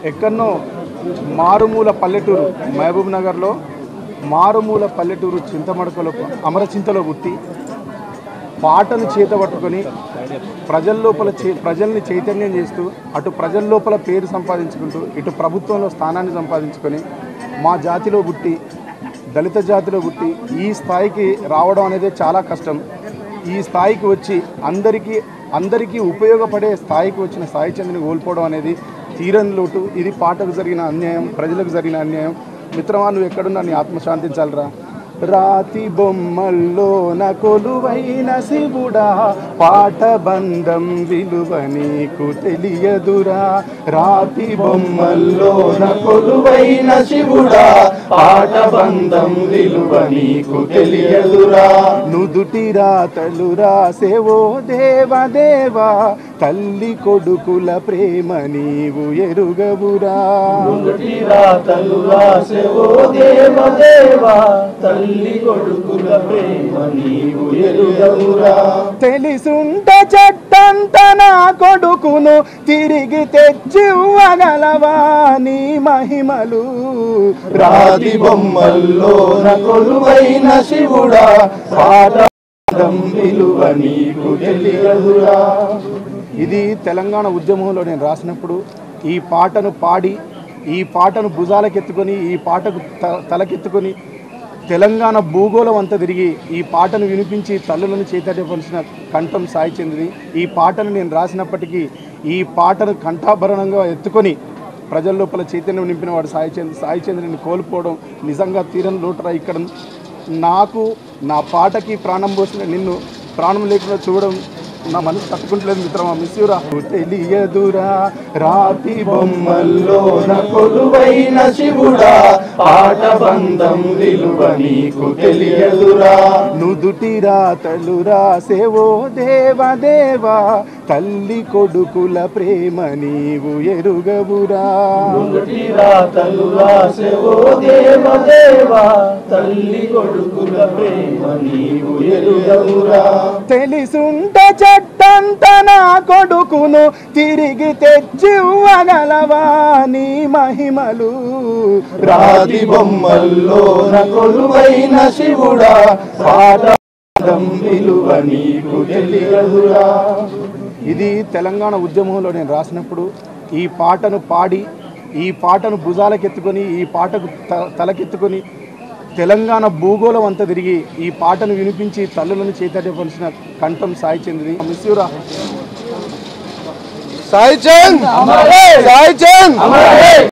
ఎక్కడనో మారుమూల పల్లెటూరు మహబూబ్ నగర్లో మారుమూల పల్లెటూరు చింతమడకలో అమరచింతలో పుట్టి పాటను చేత పట్టుకొని ప్రజల లోపల చే ప్రజల్ని చైతన్యం చేస్తూ అటు ప్రజల లోపల పేరు సంపాదించుకుంటూ ఇటు ప్రభుత్వంలో స్థానాన్ని సంపాదించుకొని మా జాతిలో పుట్టి దళిత జాతిలో పుట్టి ఈ స్థాయికి రావడం అనేది చాలా కష్టం ఈ స్థాయికి వచ్చి అందరికీ అందరికీ ఉపయోగపడే స్థాయికి వచ్చిన సాయి చంద్రుని కోల్పోవడం అనేది తీరని లోటు ఇది పాటకు జరిగిన అన్యాయం ప్రజలకు జరిగిన అన్యాయం మిత్రమా నువ్వు ఎక్కడున్నా నీ ఆత్మ శాంతించాలిరా రాతి బొమ్మల్లో కొలువైన శివుడా పాట బంధం విలువ నీకు తెలియదురా రాతి బొమ్మల్లో కొలువైన శివుడా పాట బంధం విలువ నీకు తెలియదురా నుదుటి రాతలు రాసేవో దేవదేవా తల్లి కొడుకుల ప్రేమ నీవు ఎరుగవురా రాతలు రాసేవో దేవ దేవా తల్లి కొడుకుల ప్రేమ నీవు ఎరుగవురా తెలిసుంట చట్టంత నా కొడుకును తిరిగి తెచ్చివ్వగలవా నీ మహిమలు రాతి బొమ్మల్లో కొలువైన శివుడా పాదం విలువ నీకు తెలియదురా ఇది తెలంగాణ ఉద్యమంలో నేను రాసినప్పుడు ఈ పాటను పాడి ఈ పాటను భుజాలకెత్తుకొని ఈ పాటకు త- తలకెత్తుకొని తెలంగాణ భూగోళం అంతా తిరిగి ఈ పాటను వినిపించి తల్లులను చైతన్యపరిచిన కంఠం సాయి చంద్రుని ఈ పాటను నేను రాసినప్పటికీ ఈ పాటను కంఠాభరణంగా ఎత్తుకొని ప్రజల లోపల చైతన్యం నింపిన వాడు సాయి చంద్ర సాయి చంద్రుని కోల్పోవడం నిజంగా తీరని లోటురా ఇక్కడ నాకు నా పాటకి ప్రాణం పోసిన నిన్ను ప్రాణం లేకుండా చూడడం నా మనసు తట్టుకుంటలేదు మిత్రమా మిస్యూరా తెలియదురా రాతి బొమ్మల్లో కొలువైన శివుడా పాట బంధం విలువ నీకు తెలియదురా నుదుటి రాతలు రాసేవో దేవదేవా తల్లి కొడుకుల ప్రేమ నీవు ఎరుగవురా నుదుటి రాతలు రాసేవో దేవ దేవా తల్లి కొడుకుల ప్రేమ నీవు ఎరుగవురా తెలిసుంట చట్టంత నా కొడుకును తిరిగి తెచ్చివ్వగలవా నీ మహిమలు రాతి బొమ్మల్లో కొలువైన శివుడా పాదం విలువ నీకు తెలియదురా ఇది తెలంగాణ ఉద్యమంలో నేను రాసినప్పుడు ఈ పాటను పాడి ఈ పాటను భుజాలకెత్తుకొని ఈ పాటకు త- తలకెత్తుకొని తెలంగాణ భూగోళం అంతా తిరిగి ఈ పాటను వినిపించి తల్లులను చైతన్యపరిచిన కంఠం సాయి చంద్రుని మిస్యూరా సాయి చంద్ సాయి చంద్